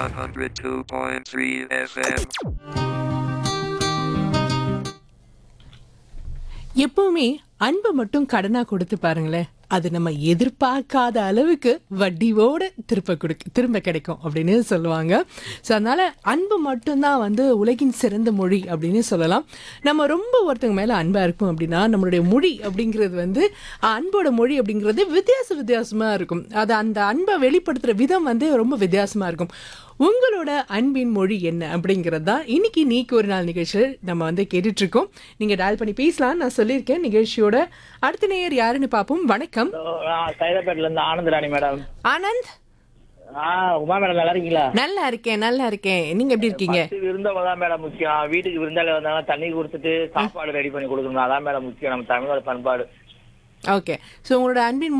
102.3 FM. எப்பவுமே அன்பை மட்டும் கடனா கொடுத்து பாருங்களேன் அது நம்ம எதிர்பார்க்காத அளவுக்கு வட்டியோட திரும்ப கொடுக்க திரும்ப கிடைக்கும் அப்படின்னு சொல்லுவாங்க ஸோ அதனால அன்பு மட்டும்தான் வந்து உலகின் சிறந்த மொழி அப்படின்னு சொல்லலாம் நம்ம ரொம்ப ஒருத்தங்க மேலே அன்பாக இருப்போம் அப்படின்னா நம்மளுடைய மொழி அப்படிங்கிறது வந்து அன்போட மொழி அப்படிங்கிறது வித்தியாச வித்தியாசமாக இருக்கும் அது அந்த அன்பை வெளிப்படுத்துகிற விதம் வந்து ரொம்ப வித்தியாசமாக இருக்கும் உங்களோட அன்பின் மொழி என்ன அப்படிங்கிறது தான் இன்னைக்கு நீக்கு ஒரு நாள் நிகழ்ச்சியில் நம்ம வந்து கேட்டுட்டு இருக்கோம் நீங்க டயல் பண்ணி பேசலாம் நான் சொல்லியிருக்கேன் நிகழ்ச்சியோட அடுத்த நேயர் யாருன்னு பார்ப்போம் வணக்கம் சைதாப்பேட்ல இருந்து ஆனந்த ராணி மேடம் ஆனந்த் ஆ உமா மேடம் நல்லா இருக்கீங்களா நல்லா இருக்கேன் நல்லா இருக்கேன் நீங்க எப்படி இருக்கீங்க பத்து விருந்தவங்க தான் மேடம் முக்கியம் வீட்டுக்கு விருந்தாளி வந்தாங்கன்னா தண்ணி கொடுத்துட்டு சாப்பாடு ரெடி பண்ணி கொடுக்கணும் அதான் மேடம் முக்கியம் நம்ம தமிழோட பண்பாடு ஓகே ஸோ உங்களோட அன்பின்